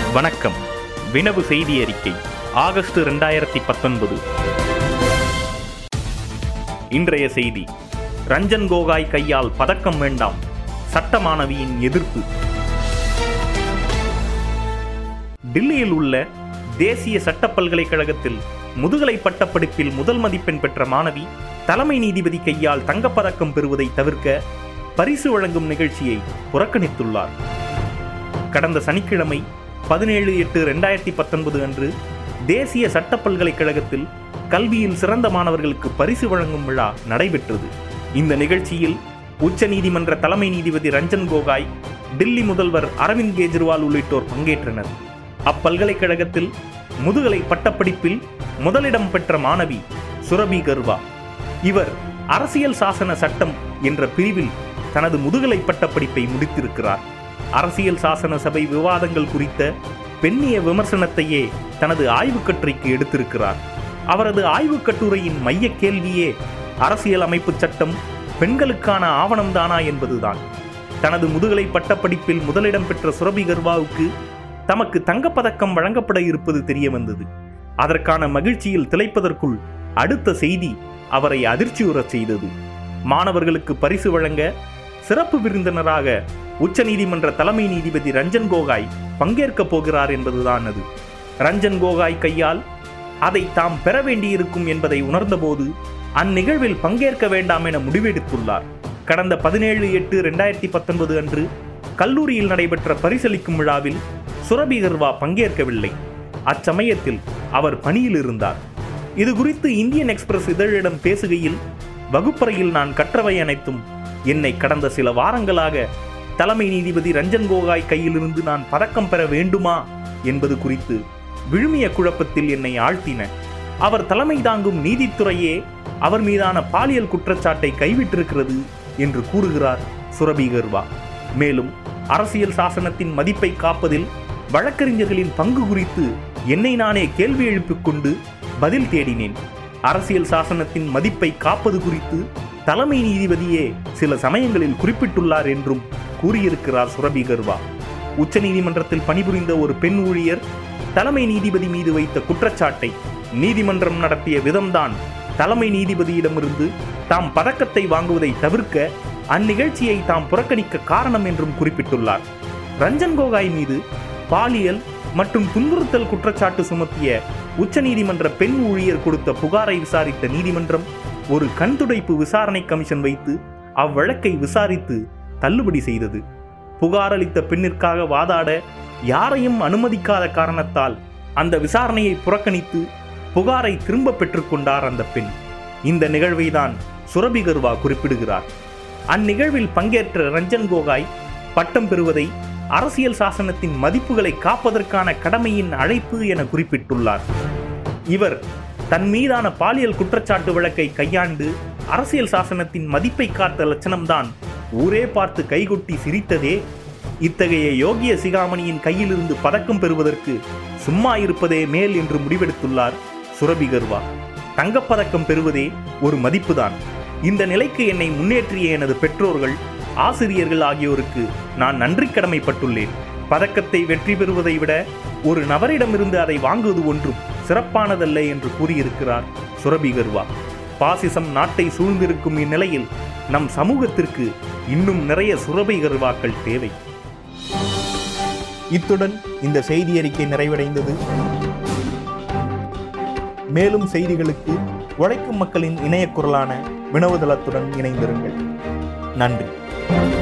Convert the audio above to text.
வணக்கம் வினவு செய்தி அறிக்கை ஆகஸ்ட் இரண்டாயிரத்தி பத்தொன்பது இன்றைய செய்தி ரஞ்சன் கோகாய் கையால் பதக்கம் வேண்டாம் சட்ட மாணவியின் எதிர்ப்பு டில்லியில் உள்ள தேசிய சட்ட பல்கலைக்கழகத்தில் முதுகலை பட்டப்படிப்பில் முதல் மதிப்பெண் பெற்ற மாணவி தலைமை நீதிபதி கையால் தங்கப்பதக்கம் பெறுவதை தவிர்க்க பரிசு வழங்கும் நிகழ்ச்சியை புறக்கணித்துள்ளார் கடந்த சனிக்கிழமை பதினேழு எட்டு ரெண்டாயிரத்தி பத்தொன்பது அன்று தேசிய சட்ட பல்கலைக்கழகத்தில் கல்வியில் சிறந்த மாணவர்களுக்கு பரிசு வழங்கும் விழா நடைபெற்றது இந்த நிகழ்ச்சியில் உச்ச நீதிமன்ற தலைமை நீதிபதி ரஞ்சன் கோகாய் டில்லி முதல்வர் அரவிந்த் கெஜ்ரிவால் உள்ளிட்டோர் பங்கேற்றனர் அப்பல்கலைக்கழகத்தில் முதுகலை பட்டப்படிப்பில் முதலிடம் பெற்ற மாணவி சுரபி கர்வா இவர் அரசியல் சாசன சட்டம் என்ற பிரிவில் தனது முதுகலை பட்டப்படிப்பை முடித்திருக்கிறார் அரசியல் சாசன சபை விவாதங்கள் குறித்த பெண்ணிய விமர்சனத்தையே தனது ஆய்வுக் கட்டுரைக்கு எடுத்திருக்கிறார் அவரது ஆய்வுக் கட்டுரையின் மைய கேள்வியே அரசியல் அமைப்பு சட்டம் பெண்களுக்கான ஆவணம்தானா என்பதுதான் தனது முதுகலை பட்டப்படிப்பில் முதலிடம் பெற்ற சுரபி கர்வாவுக்கு தமக்கு தங்கப்பதக்கம் வழங்கப்பட இருப்பது தெரிய வந்தது அதற்கான மகிழ்ச்சியில் திளைப்பதற்குள் அடுத்த செய்தி அவரை அதிர்ச்சியுறச் செய்தது மாணவர்களுக்கு பரிசு வழங்க சிறப்பு விருந்தினராக உச்சநீதிமன்ற தலைமை நீதிபதி ரஞ்சன் கோகாய் பங்கேற்கப் போகிறார் என்பதுதான் அது ரஞ்சன் கோகாய் கையால் அதை தாம் பெற வேண்டியிருக்கும் என்பதை உணர்ந்தபோது அந்நிகழ்வில் பங்கேற்க வேண்டாம் என முடிவெடுத்துள்ளார் கடந்த பதினேழு எட்டு ரெண்டாயிரத்தி பத்தொன்பது அன்று கல்லூரியில் நடைபெற்ற பரிசளிக்கும் விழாவில் சுரபி கர்வா பங்கேற்கவில்லை அச்சமயத்தில் அவர் பணியில் இருந்தார் இது குறித்து இந்தியன் எக்ஸ்பிரஸ் இதழிடம் பேசுகையில் வகுப்பறையில் நான் கற்றவை அனைத்தும் என்னை கடந்த சில வாரங்களாக தலைமை நீதிபதி ரஞ்சன் கோகாய் கையிலிருந்து நான் பதக்கம் பெற வேண்டுமா என்பது குறித்து விழுமிய குழப்பத்தில் என்னை ஆழ்த்தின அவர் தலைமை தாங்கும் நீதித்துறையே அவர் மீதான பாலியல் குற்றச்சாட்டை கைவிட்டிருக்கிறது என்று கூறுகிறார் சுரபி கர்வா மேலும் அரசியல் சாசனத்தின் மதிப்பை காப்பதில் வழக்கறிஞர்களின் பங்கு குறித்து என்னை நானே கேள்வி எழுப்பிக் கொண்டு பதில் தேடினேன் அரசியல் சாசனத்தின் மதிப்பை காப்பது குறித்து தலைமை நீதிபதியே சில சமயங்களில் குறிப்பிட்டுள்ளார் என்றும் கூறியிருக்கிறார் சுரபி கர்வா உச்சநீதிமன்றத்தில் பணிபுரிந்த ஒரு பெண் ஊழியர் தலைமை நீதிபதி மீது வைத்த குற்றச்சாட்டை நீதிமன்றம் நடத்திய விதம்தான் தலைமை நீதிபதியிடமிருந்து தாம் பதக்கத்தை வாங்குவதை தவிர்க்க அந்நிகழ்ச்சியை தாம் புறக்கணிக்க காரணம் என்றும் குறிப்பிட்டுள்ளார் ரஞ்சன் கோகாய் மீது பாலியல் மற்றும் துன்புறுத்தல் குற்றச்சாட்டு சுமத்திய உச்சநீதிமன்ற பெண் ஊழியர் கொடுத்த புகாரை விசாரித்த நீதிமன்றம் ஒரு கண்துடைப்பு விசாரணை கமிஷன் வைத்து அவ்வழக்கை விசாரித்து தள்ளுபடி செய்தது புகார் அளித்த பெண்ணிற்காக வாதாட யாரையும் அனுமதிக்காத காரணத்தால் அந்த விசாரணையை புறக்கணித்து புகாரை திரும்ப பெற்றுக்கொண்டார் அந்த பெண் இந்த நிகழ்வைதான் சுரபி கர்வா குறிப்பிடுகிறார் அந்நிகழ்வில் பங்கேற்ற ரஞ்சன் கோகாய் பட்டம் பெறுவதை அரசியல் சாசனத்தின் மதிப்புகளை காப்பதற்கான கடமையின் அழைப்பு என குறிப்பிட்டுள்ளார் இவர் தன் மீதான பாலியல் குற்றச்சாட்டு வழக்கை கையாண்டு அரசியல் சாசனத்தின் மதிப்பை காத்த லட்சணம்தான் ஊரே பார்த்து கைகொட்டி சிரித்ததே இத்தகைய யோகிய சிகாமணியின் கையிலிருந்து பதக்கம் பெறுவதற்கு சும்மா இருப்பதே மேல் என்று முடிவெடுத்துள்ளார் சுரபி கர்வா தங்கப்பதக்கம் பெறுவதே ஒரு மதிப்புதான் இந்த நிலைக்கு என்னை முன்னேற்றிய எனது பெற்றோர்கள் ஆசிரியர்கள் ஆகியோருக்கு நான் நன்றி கடமைப்பட்டுள்ளேன் பதக்கத்தை வெற்றி பெறுவதை விட ஒரு நபரிடமிருந்து அதை வாங்குவது ஒன்றும் சிறப்பானதல்ல என்று கூறியிருக்கிறார் சுரபி கர்வா பாசிசம் நாட்டை சூழ்ந்திருக்கும் இந்நிலையில் நம் சமூகத்திற்கு இன்னும் நிறைய சுரபி கர்வாக்கள் தேவை இத்துடன் இந்த செய்தி அறிக்கை நிறைவடைந்தது மேலும் செய்திகளுக்கு உழைக்கும் மக்களின் இணைய குரலான வினவுதளத்துடன் இணைந்திருங்கள் நன்றி